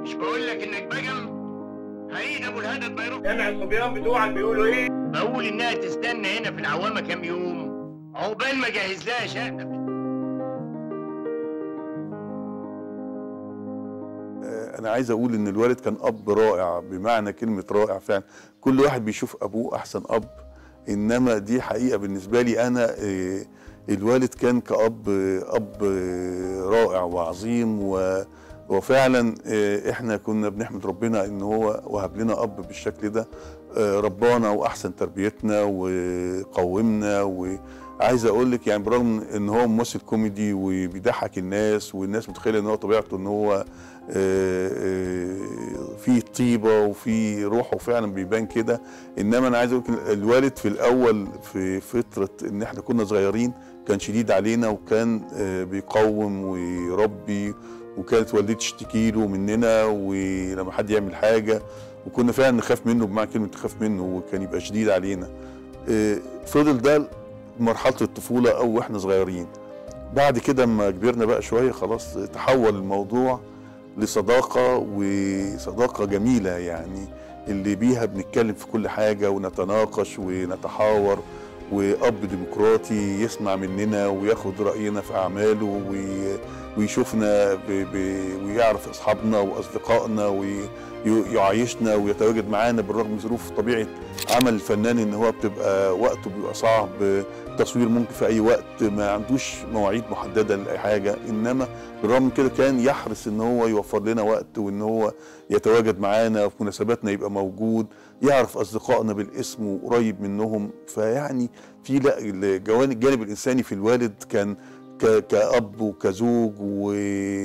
مش بقول لك انك بجم هعيد ابو الهدد ما يروح سامع الصبيان بتوعك بيقولوا ايه؟ بقول انها تستنى هنا في العوامه كام يوم عقبال ما جهز لها شقه انا عايز اقول ان الوالد كان اب رائع بمعنى كلمه رائع فعلا كل واحد بيشوف ابوه احسن اب انما دي حقيقه بالنسبه لي انا آه، الوالد كان كاب آه، اب آه، رائع وعظيم و وفعلا آه، احنا كنا بنحمد ربنا ان هو وهب لنا اب بالشكل ده آه، ربانا واحسن تربيتنا وقومنا وعايز اقول لك يعني برغم ان هو ممثل كوميدي وبيضحك الناس والناس متخيله ان هو طبيعته ان هو آه، آه، في طيبه وفي روحه فعلا بيبان كده انما انا عايز اقول لك الوالد في الاول في فتره ان احنا كنا صغيرين كان شديد علينا وكان آه، بيقوم ويربي وكانت والدتي تشتكي له مننا ولما حد يعمل حاجه وكنا فعلا نخاف منه بمعنى كلمه نخاف منه وكان يبقى شديد علينا آه، فضل ده مرحله الطفوله او واحنا صغيرين بعد كده اما كبرنا بقى شويه خلاص تحول الموضوع لصداقه وصداقه جميله يعني اللي بيها بنتكلم في كل حاجه ونتناقش ونتحاور واب ديمقراطي يسمع مننا وياخد راينا في اعماله وي- ويشوفنا ب... ب... ويعرف اصحابنا واصدقائنا ويعايشنا ويتواجد معانا بالرغم من ظروف طبيعه عمل الفنان ان هو بتبقى وقته بيبقى صعب تصوير ممكن في اي وقت ما عندوش مواعيد محدده لاي حاجه انما بالرغم من كده كان يحرص ان هو يوفر لنا وقت وان هو يتواجد معانا في مناسباتنا يبقى موجود يعرف اصدقائنا بالاسم وقريب منهم فيعني في لا الجوانب الجانب الانساني في الوالد كان ك- كاب وكزوج و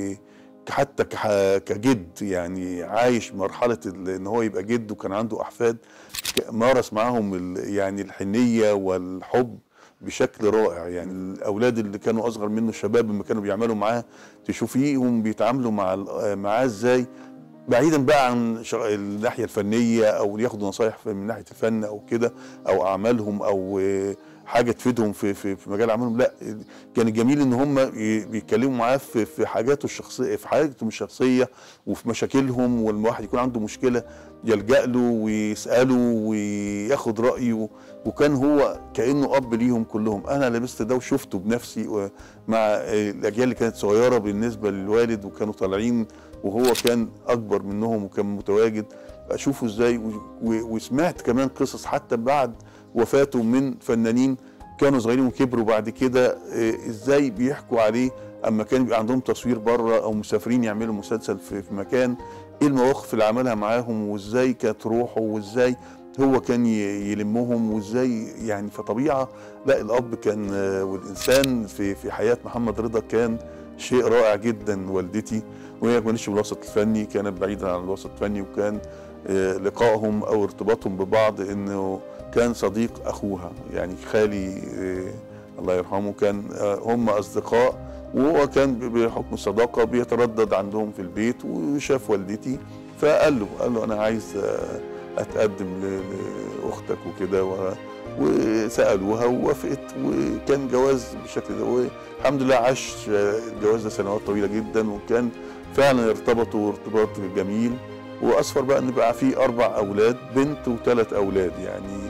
حتى كح- كجد يعني عايش مرحله ال- ان هو يبقى جد وكان عنده احفاد ك- مارس معاهم ال- يعني الحنيه والحب بشكل رائع يعني الاولاد اللي كانوا اصغر منه الشباب لما كانوا بيعملوا معاه تشوفيهم بيتعاملوا مع ال- معاه ازاي بعيدا بقى عن شغ- الناحيه الفنيه او ياخدوا نصايح في- من ناحيه الفن او كده او اعمالهم او آه، حاجه تفيدهم في في, في مجال عملهم لا كان الجميل ان هم ي- بيتكلموا معاه في في حاجاته الشخصيه في حياتهم الشخصيه وفي مشاكلهم والواحد يكون عنده مشكله يلجا له ويساله وياخد رايه وكان هو كانه اب ليهم كلهم انا لبست ده وشفته بنفسي و- مع آه، الاجيال اللي كانت صغيره بالنسبه للوالد وكانوا طالعين وهو كان اكبر منهم وكان متواجد اشوفه ازاي و- و- وسمعت كمان قصص حتى بعد وفاته من فنانين كانوا صغيرين وكبروا بعد كده آه، ازاي بيحكوا عليه اما كان بيبقى عندهم تصوير بره او مسافرين يعملوا مسلسل في في مكان ايه المواقف اللي عملها معاهم وازاي كانت روحه وازاي هو كان ي- يلمهم وازاي يعني فطبيعه لا الاب كان آه، والانسان في في حياه محمد رضا كان شيء رائع جدا والدتي وهي ما كانتش في الوسط الفني كانت بعيده عن الوسط الفني وكان آه، لقائهم او ارتباطهم ببعض انه كان صديق اخوها يعني خالي آه، الله يرحمه كان آه، هم اصدقاء وهو كان ب- بحكم الصداقه بيتردد عندهم في البيت وشاف والدتي فقال له قال له انا عايز آه، اتقدم ل- لاختك وكده و- وسالوها ووافقت وكان جواز بالشكل ده والحمد لله عاش آه، الجواز ده سنوات طويله جدا وكان فعلا ارتبطوا ارتباط جميل واصفر بقى ان بقى في اربع اولاد بنت وثلاث اولاد يعني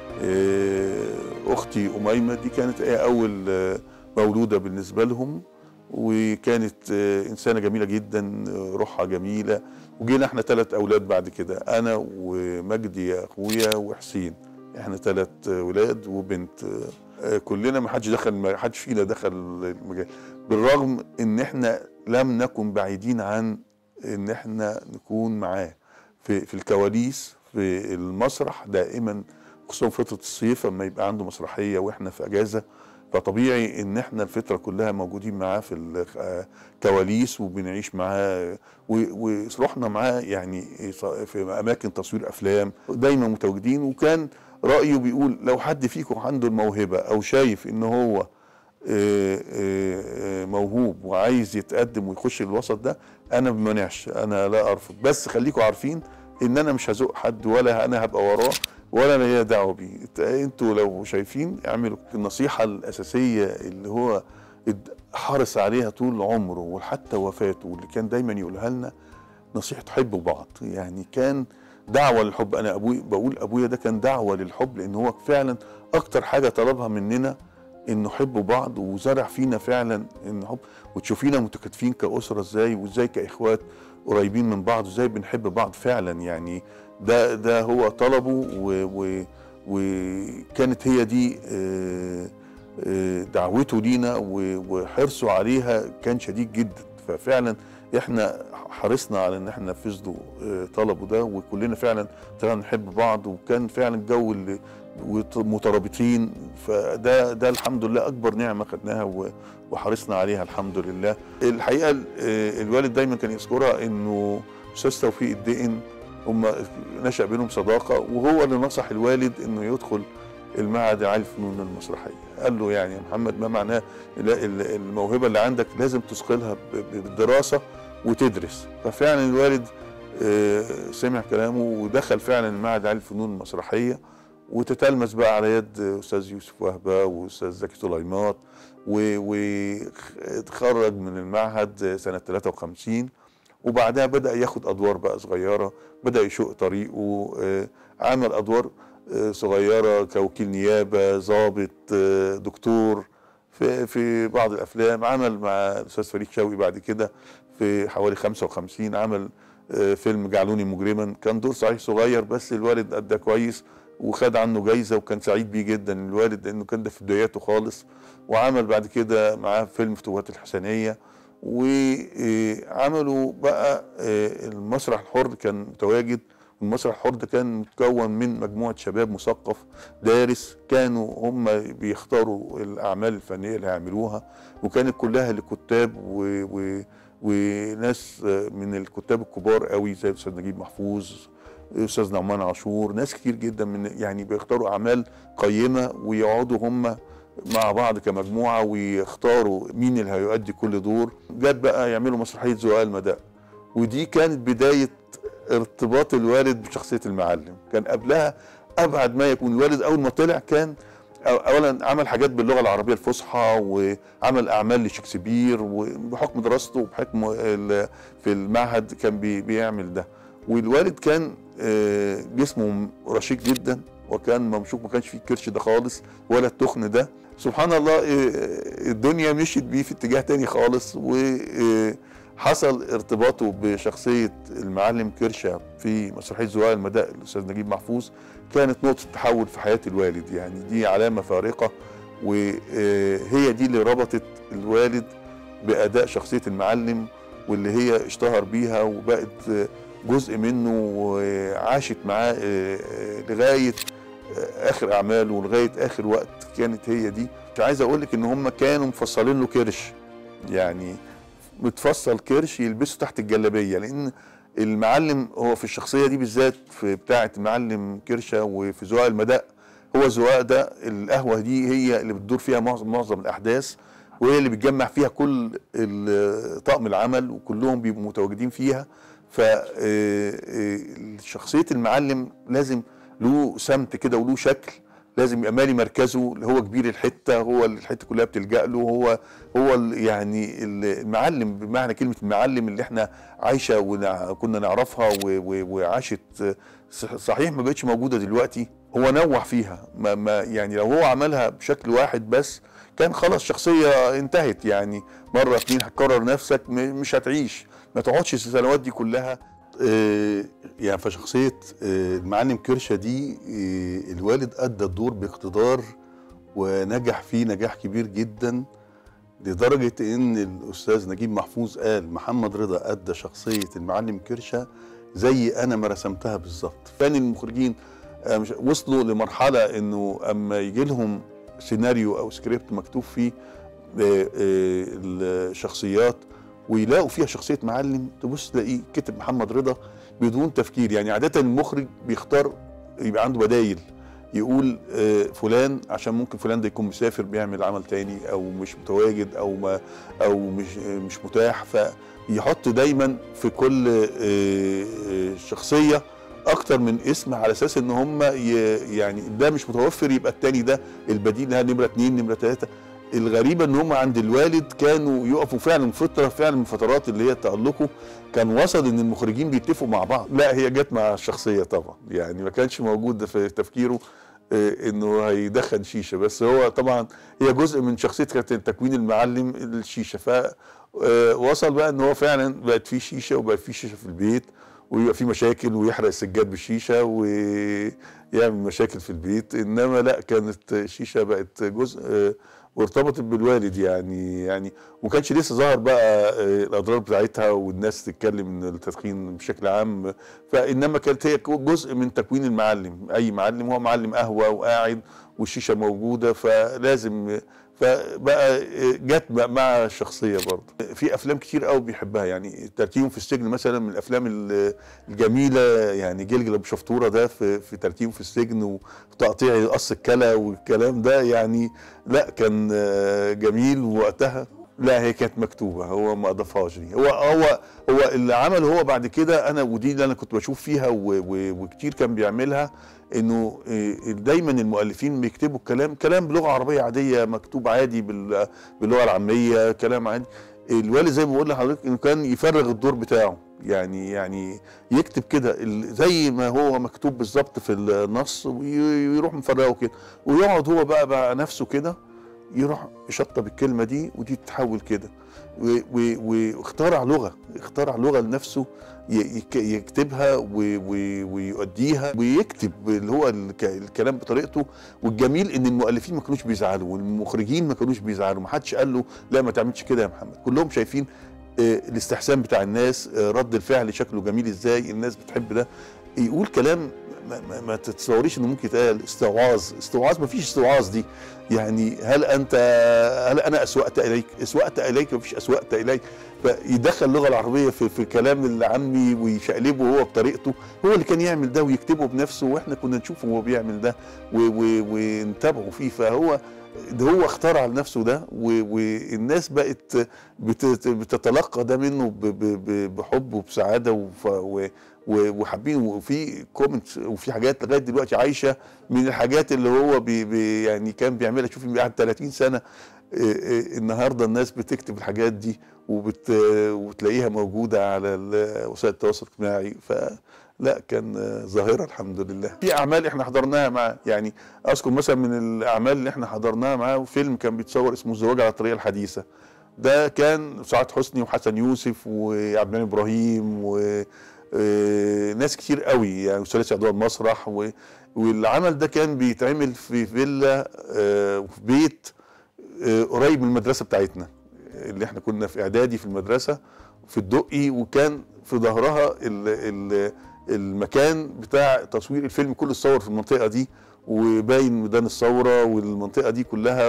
آه، اختي اميمه دي كانت هي اول آه، مولوده بالنسبه لهم وكانت آه، انسانه جميله جدا آه، روحها جميله وجينا احنا ثلاث اولاد بعد كده انا ومجدي يا اخويا وحسين احنا ثلاث ولاد وبنت آه، كلنا ما حدش دخل ما حدش فينا دخل المجال بالرغم ان احنا لم نكن بعيدين عن ان احنا نكون معاه في في الكواليس في المسرح دائما خصوصا فتره الصيف اما يبقى عنده مسرحيه واحنا في اجازه فطبيعي ان احنا الفتره كلها موجودين معاه في الكواليس وبنعيش معاه و- ورحنا معاه يعني في اماكن تصوير افلام دايما متواجدين وكان رايه بيقول لو حد فيكم عنده الموهبه او شايف ان هو آه، آه، آه، موهوب وعايز يتقدم ويخش الوسط ده انا ما بمانعش انا لا ارفض بس خليكم عارفين ان انا مش هزق حد ولا انا هبقى وراه ولا انا ليا دعوه بيه إنت- انتوا لو شايفين اعملوا النصيحه الاساسيه اللي هو اد- حرص عليها طول عمره وحتى وفاته واللي كان دايما يقولها لنا نصيحه حبوا بعض يعني كان دعوه للحب انا ابوي بقول ابويا ده كان دعوه للحب لان هو فعلا اكتر حاجه طلبها مننا انه حبوا بعض وزرع فينا فعلا ان حب وتشوفينا متكاتفين كاسره ازاي وازاي كاخوات قريبين من بعض وازاي بنحب بعض فعلا يعني ده ده هو طلبه و و وكانت هي دي آه، آه، دعوته لينا و- وحرصه عليها كان شديد جدا ففعلا احنا حرصنا على ان احنا ننفذ له آه، طلبه ده وكلنا فعلا طلعنا نحب بعض وكان فعلا الجو اللي وت- مترابطين فده ده الحمد لله اكبر نعمه خدناها و- وحرصنا عليها الحمد لله الحقيقه ال- آه، الوالد دايما كان يذكرها انه استاذ توفيق الدقن هم نشا بينهم صداقه وهو اللي نصح الوالد انه يدخل المعهد العالي للفنون المسرحيه قال له يعني يا محمد ما معناه لا، ال- الموهبه اللي عندك لازم تثقلها ب- ب- بالدراسه وتدرس ففعلا الوالد آه، سمع كلامه ودخل فعلا المعهد العالي للفنون المسرحيه وتتلمس بقى على يد استاذ يوسف وهبه واستاذ زكي سليمات واتخرج من المعهد سنه 53 وبعدها بدا ياخد ادوار بقى صغيره بدا يشق طريقه آه، عمل ادوار آه، صغيره كوكيل نيابه ضابط آه، دكتور في في بعض الافلام عمل مع الاستاذ فريد شوقي بعد كده في حوالي 55 عمل آه، فيلم جعلوني مجرما كان دور صحيح صغير بس الوالد ادى كويس وخد عنه جايزه وكان سعيد بيه جدا الوالد لانه كان ده في بداياته خالص وعمل بعد كده معاه فيلم فتوات الحسنيه وعملوا بقى آه، المسرح الحر كان متواجد والمسرح الحر ده كان متكون من مجموعه شباب مثقف دارس كانوا هم بيختاروا الاعمال الفنيه اللي هيعملوها وكانت كلها لكتاب و... و... وناس آه، من الكتاب الكبار قوي زي الاستاذ نجيب محفوظ استاذ نعمان عاشور ناس كتير جدا من يعني بيختاروا اعمال قيمه ويقعدوا هم مع بعض كمجموعه ويختاروا مين اللي هيؤدي كل دور جت بقى يعملوا مسرحيه زقاق المداء ودي كانت بدايه ارتباط الوالد بشخصيه المعلم كان قبلها ابعد ما يكون الوالد اول ما طلع كان أو- اولا عمل حاجات باللغه العربيه الفصحى وعمل اعمال لشكسبير وبحكم دراسته وبحكم ال- في المعهد كان بي- بيعمل ده والوالد كان آه، جسمه رشيق جدا وكان ممشوق ما كانش فيه الكرش ده خالص ولا التخن ده سبحان الله آه، الدنيا مشيت بيه في اتجاه تاني خالص وحصل ارتباطه بشخصية المعلم كرشة في مسرحية زوايا المداء الأستاذ نجيب محفوظ كانت نقطة تحول في حياة الوالد يعني دي علامة فارقة وهي دي اللي ربطت الوالد بأداء شخصية المعلم واللي هي اشتهر بيها وبقت آه، جزء منه وعاشت معاه آه، آه، لغايه آه، اخر اعماله ولغايه اخر وقت كانت هي دي مش عايز اقول لك ان هم كانوا مفصلين له كرش يعني متفصل كرش يلبسه تحت الجلابيه لان المعلم هو في الشخصيه دي بالذات في بتاعه المعلم كرشه وفي زقاق المداء هو زقاق ده القهوه دي هي اللي بتدور فيها معظم معظم الاحداث وهي اللي بتجمع فيها كل ال- طاقم العمل وكلهم بيبقوا متواجدين فيها ف آه، آه، شخصيه المعلم لازم له سمت كده وله شكل لازم يبقى مالي مركزه اللي هو كبير الحته هو اللي الحته كلها بتلجا له هو هو ال- يعني المعلم بمعنى كلمه المعلم اللي احنا عايشه وكنا نعرفها و- و- وعاشت آه، صح- صحيح ما بقتش موجوده دلوقتي هو نوع فيها ما ما يعني لو هو عملها بشكل واحد بس كان خلاص شخصيه انتهت يعني مره اتنين هتكرر نفسك م- مش هتعيش ما تقعدش السنوات دي كلها آه، يعني فشخصيه آه، المعلم كرشه دي آه، الوالد ادى الدور باقتدار ونجح فيه نجاح كبير جدا لدرجه ان الاستاذ نجيب محفوظ قال محمد رضا ادى شخصيه المعلم كرشه زي انا ما رسمتها بالظبط كان المخرجين آه، مش- وصلوا لمرحله انه اما يجي لهم سيناريو او سكريبت مكتوب فيه آه، آه، الشخصيات ويلاقوا فيها شخصيه معلم تبص تلاقيه كتب محمد رضا بدون تفكير يعني عاده المخرج بيختار يبقى عنده بدايل يقول آه، فلان عشان ممكن فلان ده يكون مسافر بيعمل عمل تاني او مش متواجد او ما او مش آه، مش متاح فيحط دايما في كل آه، آه، شخصيه اكتر من اسم على اساس ان هم ي- يعني ده مش متوفر يبقى التاني ده البديل ده نمره اتنين نمره تلاته الغريبه ان هم عند الوالد كانوا يقفوا فعلا فتره فعلا من فترات اللي هي تالقه كان وصل ان المخرجين بيتفقوا مع بعض لا هي جت مع الشخصيه طبعا يعني ما كانش موجود في تفكيره آه، انه هيدخن شيشه بس هو طبعا هي جزء من شخصيه كانت تكوين المعلم الشيشه ف آه، وصل بقى ان هو فعلا بقت في شيشه وبقى في شيشه في البيت ويبقى في مشاكل ويحرق السجاد بالشيشه ويعمل مشاكل في البيت انما لا كانت الشيشه بقت جزء آه، وارتبطت بالوالد يعني يعني وما كانش لسه ظهر بقى آه، الاضرار بتاعتها والناس تتكلم ان التدخين بشكل عام فانما كانت هي جزء من تكوين المعلم اي معلم هو معلم قهوه وقاعد والشيشه موجوده فلازم فبقى جت بقى مع الشخصيه برضه في افلام كتير قوي بيحبها يعني ترتيبهم في السجن مثلا من الافلام ال- الجميله يعني جلجل ابو شفطوره ده في في ترتيبه في السجن وتقطيع قص الكلى والكلام ده يعني لا كان آه، جميل وقتها لا هي كانت مكتوبه هو ما اضافهاش دي هو هو هو اللي عمله هو بعد كده انا ودي اللي انا كنت بشوف فيها و- و- وكتير كان بيعملها انه إيه، دايما المؤلفين بيكتبوا الكلام كلام بلغه عربيه عاديه مكتوب عادي بال- باللغه العاميه كلام عادي الوالد زي ما بقول لحضرتك انه كان يفرغ الدور بتاعه يعني يعني يكتب كده ال- زي ما هو مكتوب بالظبط في النص وي- ويروح مفرغه كده ويقعد هو بقى بقى نفسه كده يروح يشطب الكلمه دي ودي تتحول كده و- و- واخترع لغه اخترع لغه لنفسه ي- يك- يكتبها و- و- ويؤديها ويكتب اللي هو الك- الكلام بطريقته والجميل ان المؤلفين ما كانوش بيزعلوا والمخرجين ما كانوش بيزعلوا ما حدش قال له لا ما تعملش كده يا محمد كلهم شايفين آه، الاستحسان بتاع الناس آه، رد الفعل شكله جميل ازاي الناس بتحب ده يقول كلام ما, ما, ما تتصوريش انه ممكن يتقال استوعاظ استوعاظ ما فيش استوعاظ دي يعني هل انت هل انا اسوأت اليك اسوأت اليك ما فيش اسوأت اليك فيدخل اللغه العربيه في, في كلام العامي ويشقلبه هو بطريقته هو اللي كان يعمل ده ويكتبه بنفسه واحنا كنا نشوفه وهو بيعمل ده و- و- ونتابعه فيه فهو ده هو اخترع لنفسه ده و- والناس بقت بت- بتتلقى ده منه ب- ب- ب- بحب وبسعاده وف- و- و- وحابين وفي كومنتس وفي حاجات لغايه دلوقتي عايشه من الحاجات اللي هو بي بي يعني كان بيعملها شوف قعد 30 سنه إيه إيه النهارده الناس بتكتب الحاجات دي وبت وتلاقيها موجوده على ال- وسائل التواصل الاجتماعي فلا كان آه، ظاهره الحمد لله في اعمال احنا حضرناها معاه يعني اذكر مثلا من الاعمال اللي احنا حضرناها معاه فيلم كان بيتصور اسمه الزواج على الطريقه الحديثه ده كان سعاد حسني وحسن يوسف وعبد المنعم ابراهيم و آه، ناس كتير قوي يعني وثلاثي ادوار مسرح و... والعمل ده كان بيتعمل في فيلا آه، وفي بيت آه، قريب من المدرسه بتاعتنا اللي احنا كنا في اعدادي في المدرسه في الدقي وكان في ظهرها ال... ال... المكان بتاع تصوير الفيلم كله اتصور في المنطقه دي وباين ميدان الثوره والمنطقه دي كلها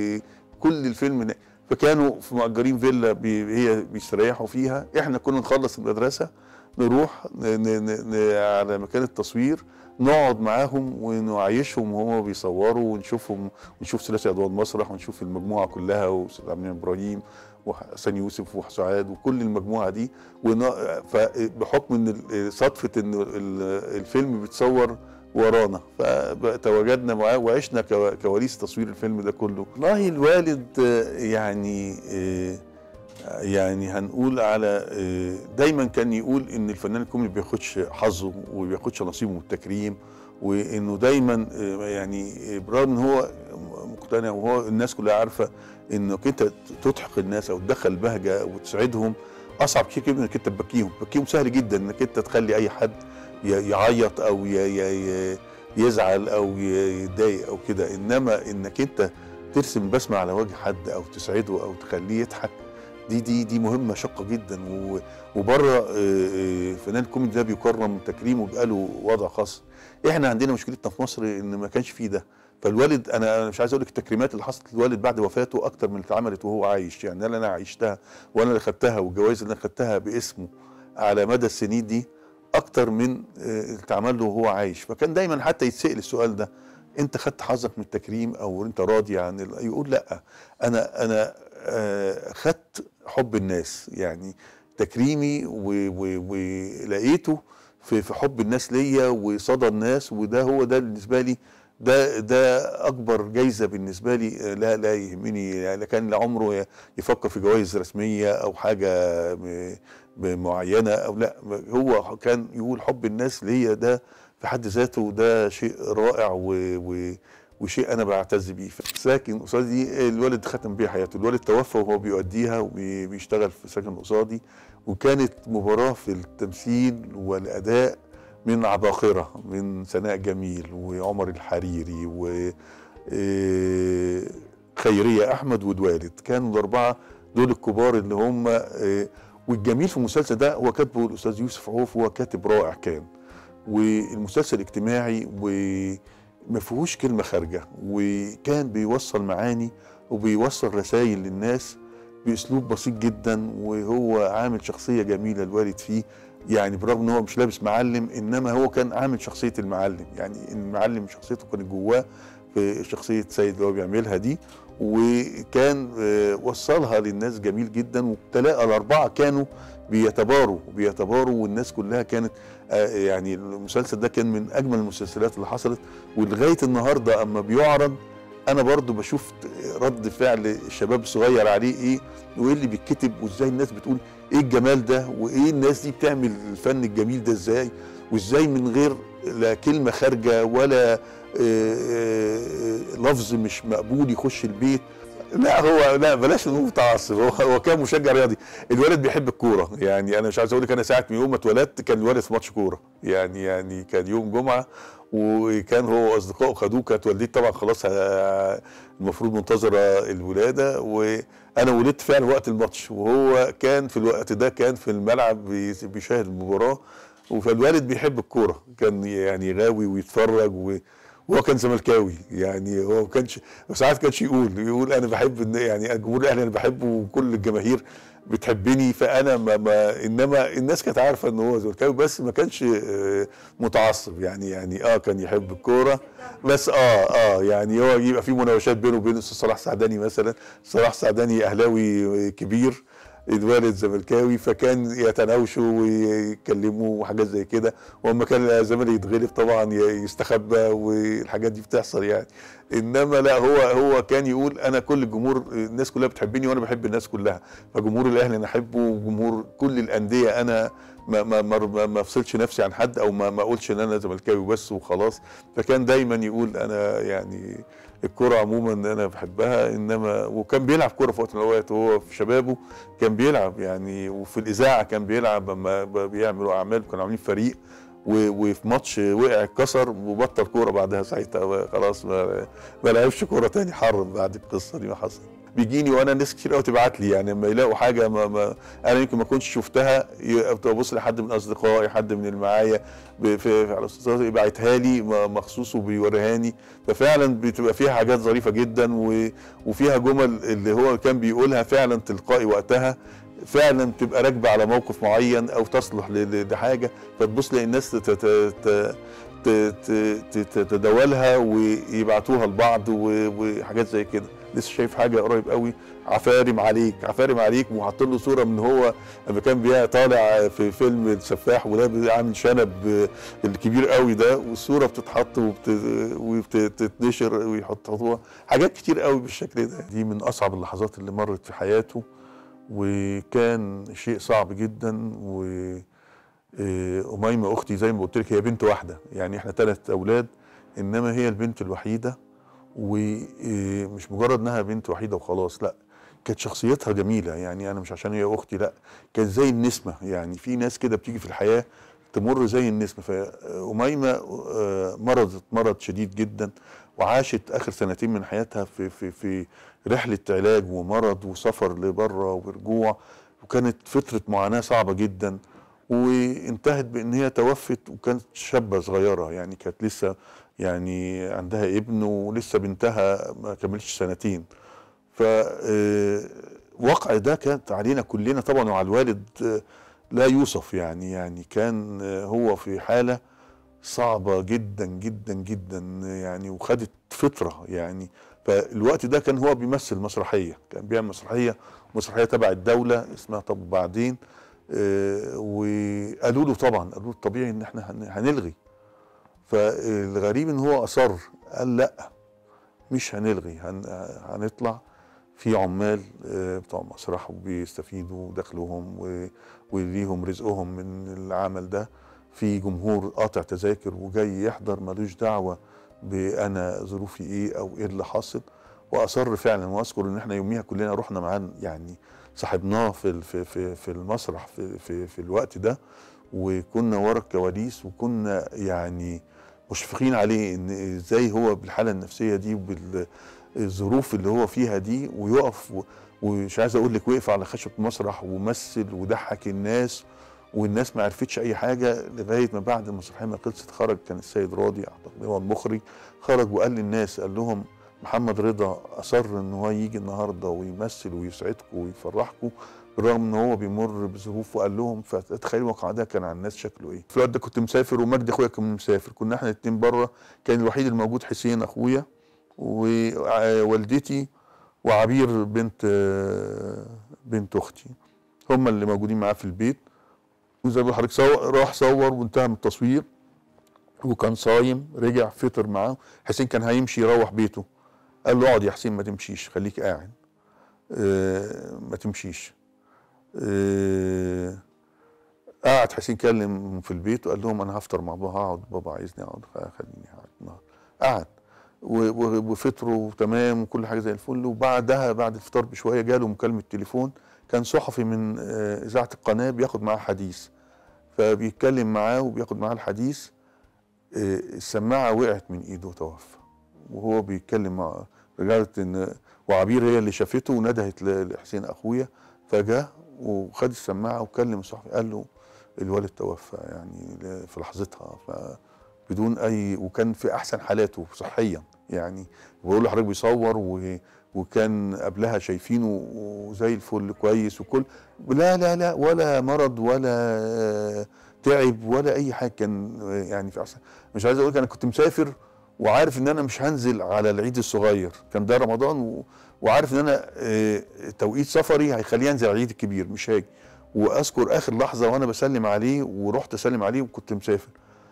وكل الفيلم هناك فكانوا في مأجرين فيلا بي هي بيستريحوا فيها احنا كنا نخلص المدرسه نروح ن ن ن على مكان التصوير نقعد معاهم ونعيشهم وهم بيصوروا ونشوفهم ونشوف ثلاثي اضواء المسرح ونشوف المجموعه كلها واستاذ عبد المنعم ابراهيم وحسن يوسف وسعاد وكل المجموعه دي ون- فبحكم ان ال- صدفه ان ال- الفيلم بيتصور ورانا فتواجدنا معاه وعشنا كوا- كواليس تصوير الفيلم ده كله والله الوالد آه، يعني آه، يعني هنقول على آه، دايما كان يقول ان الفنان الكوميدي ما بياخدش حظه وما بياخدش نصيبه من التكريم وانه دايما آه، يعني آه، برغم ان هو مقتنع وهو الناس كلها عارفه انك انت تضحك الناس او تدخل بهجه وتسعدهم اصعب كتير من انك انت تبكيهم تبكيهم سهل جدا انك انت تخلي اي حد ي- يعيط او ي- ي- ي- يزعل او ي- يتضايق او كده انما انك انت ترسم بسمه على وجه حد او تسعده او تخليه يضحك دي دي دي مهمه شاقه جدا و- وبره آه، آه، فنان الكوميدي ده بيكرم تكريمه بيبقى له وضع خاص احنا عندنا مشكلتنا في مصر ان ما كانش فيه ده فالوالد انا أنا مش عايز اقول لك التكريمات اللي حصلت للوالد بعد وفاته اكتر من اللي اتعملت وهو عايش يعني اللي انا عشتها وانا اللي خدتها والجوائز اللي انا خدتها باسمه على مدى السنين دي اكتر من آه، اللي اتعمل له وهو عايش فكان دايما حتى يتسال السؤال ده انت خدت حظك من التكريم او انت راضي عن ال- يقول لا انا انا آه، خدت حب الناس يعني تكريمي و- و- ولقيته في في حب الناس ليا وصدى الناس وده هو ده بالنسبه لي ده ده اكبر جايزه بالنسبه لي آه، لا لا يهمني يعني كان لا عمره يفكر في جوائز رسميه او حاجه م- م- معينه او لا هو كان يقول حب الناس ليا ده في حد ذاته ده شيء رائع و, و وشيء انا بعتز بيه ساكن قصادي الوالد ختم بيه حياته الوالد توفى وهو بيؤديها وبيشتغل في ساكن قصادي وكانت مباراه في التمثيل والاداء من عباقره من سناء جميل وعمر الحريري و آه، خيريه احمد والوالد كانوا الاربعه دول الكبار اللي هم آه، والجميل في المسلسل ده هو كاتبه الاستاذ يوسف عوف هو كاتب رائع كان والمسلسل اجتماعي وما فيهوش كلمه خارجه وكان بيوصل معاني وبيوصل رسائل للناس باسلوب بسيط جدا وهو عامل شخصيه جميله الوالد فيه يعني برغم ان هو مش لابس معلم انما هو كان عامل شخصيه المعلم يعني المعلم شخصيته كانت جواه في شخصيه سيد اللي هو بيعملها دي وكان آه، وصلها للناس جميل جدا وتلاقى الاربعه كانوا بيتباروا بيتباروا والناس كلها كانت آه، يعني المسلسل ده كان من اجمل المسلسلات اللي حصلت ولغايه النهارده اما بيعرض انا برضو بشوف رد فعل الشباب الصغير عليه ايه وايه اللي بيتكتب وازاي الناس بتقول ايه الجمال ده وايه الناس دي بتعمل الفن الجميل ده ازاي وازاي من غير لا كلمه خارجه ولا آه، آه، لفظ مش مقبول يخش البيت لا هو لا بلاش نقول متعصب هو هو كان مشجع رياضي الولد بيحب الكوره يعني انا مش عايز اقول لك انا ساعه من يوم ما اتولدت كان الولد في ماتش كوره يعني يعني كان يوم جمعه وكان هو واصدقائه خدوه كانت والدتي طبعا خلاص آه، المفروض منتظره الولاده وانا ولدت فعلا وقت الماتش وهو كان في الوقت ده كان في الملعب بي- بيشاهد المباراه فالوالد بيحب الكوره كان يعني غاوي ويتفرج و وهو كان زملكاوي يعني هو ما كانش ساعات كانش يقول يقول انا بحب إن- يعني الجمهور الاهلي انا بحبه وكل الجماهير بتحبني فانا ما, ما انما الناس كانت عارفه ان هو زملكاوي بس ما كانش آه، متعصب يعني يعني اه كان يحب الكوره بس اه اه يعني هو يبقى في مناوشات بينه وبين الاستاذ صلاح سعداني مثلا صلاح سعداني اهلاوي كبير الوالد زملكاوي فكان يتناوشوا ويتكلموا وحاجات زي كده واما كان الزمالك يتغلب طبعا ي- يستخبى والحاجات دي بتحصل يعني انما لا هو هو كان يقول انا كل الجمهور الناس كلها بتحبني وانا بحب الناس كلها فجمهور الاهلي انا احبه وجمهور كل الانديه انا ما ما ما, ما, ما افصلش نفسي عن حد او ما ما اقولش ان انا زملكاوي بس وخلاص فكان دايما يقول انا يعني الكرة عموما انا بحبها انما وكان بيلعب كرة في وقت من الاوقات وهو في شبابه كان بيلعب يعني وفي الاذاعه كان بيلعب لما ب- بيعملوا اعمال كانوا عاملين فريق و- وفي ماتش وقع اتكسر وبطل كوره بعدها ساعتها خلاص ما, ما لعبش كوره تاني حرم بعد القصه دي ما حصل بيجيني وانا ناس كتير قوي تبعت لي يعني لما يلاقوا حاجه ما, ما انا يمكن ما كنتش شفتها ي- ابص لحد من اصدقائي حد من اللي معايا ب- في في- على الاستاذ يبعتها لي م- مخصوص وبيوريهاني ففعلا بتبقى فيها حاجات ظريفه جدا و- وفيها جمل اللي هو كان بيقولها فعلا تلقائي وقتها فعلا بتبقى راكبه على موقف معين او تصلح ل- ل- لحاجه فتبص تلاقي الناس تت- تت- ت- ت- ت- ت- تتداولها ويبعتوها لبعض و- وحاجات زي كده لسه شايف حاجه قريب قوي عفارم عليك عفارم عليك وحاطين له صوره من هو لما كان بي- طالع في فيلم السفاح وده عامل شنب الكبير قوي ده والصوره بتتحط وبتتنشر ويحطوها حاجات كتير قوي بالشكل ده دي من اصعب اللحظات اللي مرت في حياته وكان شيء صعب جدا و آه، أميمة أختي زي ما قلت لك هي بنت واحدة يعني إحنا ثلاث أولاد إنما هي البنت الوحيدة ومش مجرد إنها بنت وحيدة وخلاص لا كانت شخصيتها جميلة يعني أنا مش عشان هي أختي لا كانت زي النسمة يعني في ناس كده بتيجي في الحياة تمر زي النسمة فأميمة آه، مرضت مرض شديد جدا وعاشت آخر سنتين من حياتها في في في رحلة علاج ومرض وسفر لبره ورجوع وكانت فترة معاناة صعبة جدا وانتهت بان هي توفت وكانت شابه صغيره يعني كانت لسه يعني عندها ابن ولسه بنتها ما كملتش سنتين ف آه، واقع ده كانت علينا كلنا طبعا وعلى الوالد آه، لا يوصف يعني يعني كان آه، هو في حاله صعبه جدا جدا جدا يعني وخدت فتره يعني فالوقت ده كان هو بيمثل مسرحيه كان بيعمل مسرحيه مسرحيه تبع الدوله اسمها طب بعدين آه، وقالوا له طبعا قالوا له طبيعي ان احنا هن- هنلغي فالغريب ان هو اصر قال لا مش هنلغي هن هنطلع في عمال آه، بتوع مسرح وبيستفيدوا دخلهم و- وليهم رزقهم من العمل ده في جمهور قاطع تذاكر وجاي يحضر ملوش دعوه بانا ظروفي ايه او ايه اللي حاصل واصر فعلا واذكر ان احنا يوميها كلنا رحنا معاه يعني صاحبناه في ال- في في في المسرح في في في الوقت ده وكنا ورا الكواليس وكنا يعني مشفقين عليه ان ازاي هو بالحاله النفسيه دي وبالظروف اللي هو فيها دي ويقف و- ومش عايز اقول لك وقف على خشبه مسرح ومثل وضحك الناس والناس ما عرفتش اي حاجه لغايه ما بعد المسرحيه ما خلصت خرج كان السيد راضي اعتقد هو المخرج خرج وقال للناس قال لهم محمد رضا اصر ان هو يجي النهارده ويمثل ويسعدكم ويفرحكم بالرغم ان هو بيمر بظروف وقال لهم فتخيل الواقع ده كان على الناس شكله ايه في الوقت ده كنت مسافر ومجدي اخويا كان مسافر كنا احنا الاتنين بره كان الوحيد الموجود حسين اخويا ووالدتي وعبير بنت بنت اختي هم اللي موجودين معاه في البيت وزي ما حضرتك صور راح صور وانتهى من التصوير وكان صايم رجع فطر معاه حسين كان هيمشي يروح بيته قال له اقعد يا حسين ما تمشيش خليك قاعد آه ما تمشيش آه قعد حسين كلم في البيت وقال لهم انا هفطر مع بابا هقعد بابا عايزني اقعد خليني قاعد النهارده قعد و- و- وفطروا تمام وكل حاجه زي الفل وبعدها بعد الفطار بشويه جاله مكالمه تليفون كان صحفي من آه، اذاعه القناه بياخد معاه حديث فبيتكلم معاه وبياخد معاه الحديث آه، السماعه وقعت من ايده وتوفى وهو بيتكلم مع رجاله ان وعبير هي اللي شافته وندهت ل- لحسين اخويا فجاء وخد السماعه وكلم الصحفي قال له الولد توفى يعني ل- في لحظتها فبدون اي وكان في احسن حالاته صحيا يعني بقول لحضرتك بيصور و وكان قبلها شايفينه وزي الفل كويس وكل لا لا لا ولا مرض ولا تعب ولا اي حاجه كان يعني في احسن مش عايز اقول لك انا كنت مسافر وعارف ان انا مش هنزل على العيد الصغير كان ده رمضان و... وعارف ان انا آه، توقيت سفري هيخليني انزل على العيد الكبير مش هاجي واذكر اخر لحظه وانا بسلم عليه ورحت اسلم عليه وكنت مسافر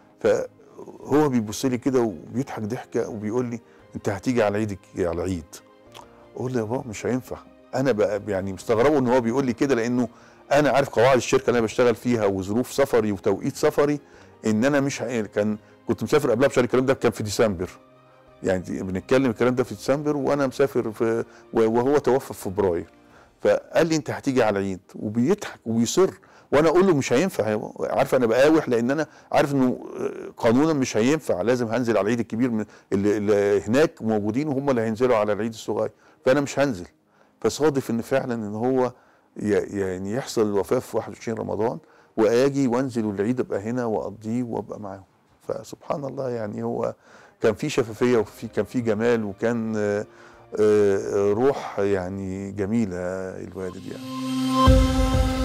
فهو بيبص لي كده وبيضحك ضحكه وبيقول لي انت هتيجي على عيدك على العيد اقول له يا بابا مش هينفع انا بقى يعني مستغربه ان هو بيقول لي كده لانه انا عارف قواعد الشركه اللي انا بشتغل فيها وظروف سفري وتوقيت سفري ان انا مش ه- كان كنت مسافر قبلها بشهر الكلام ده كان في ديسمبر يعني دي- بنتكلم الكلام ده في ديسمبر وانا مسافر في و- وهو توفى في فبراير فقال لي انت هتيجي على العيد وبيضحك وبيصر وانا اقول له مش هينفع يا بابا. عارف انا بقاوح لان انا عارف انه آه، قانونا مش هينفع لازم هنزل على العيد الكبير من اللي, اللي هناك موجودين وهم اللي هينزلوا على العيد الصغير فانا مش هنزل فصادف ان فعلا ان هو ي- يعني يحصل الوفاه في 21 رمضان واجي وانزل العيد ابقى هنا واقضيه وابقى معاهم فسبحان الله يعني هو كان في شفافيه وفي كان في جمال وكان آه، آه، روح يعني جميله الوالد يعني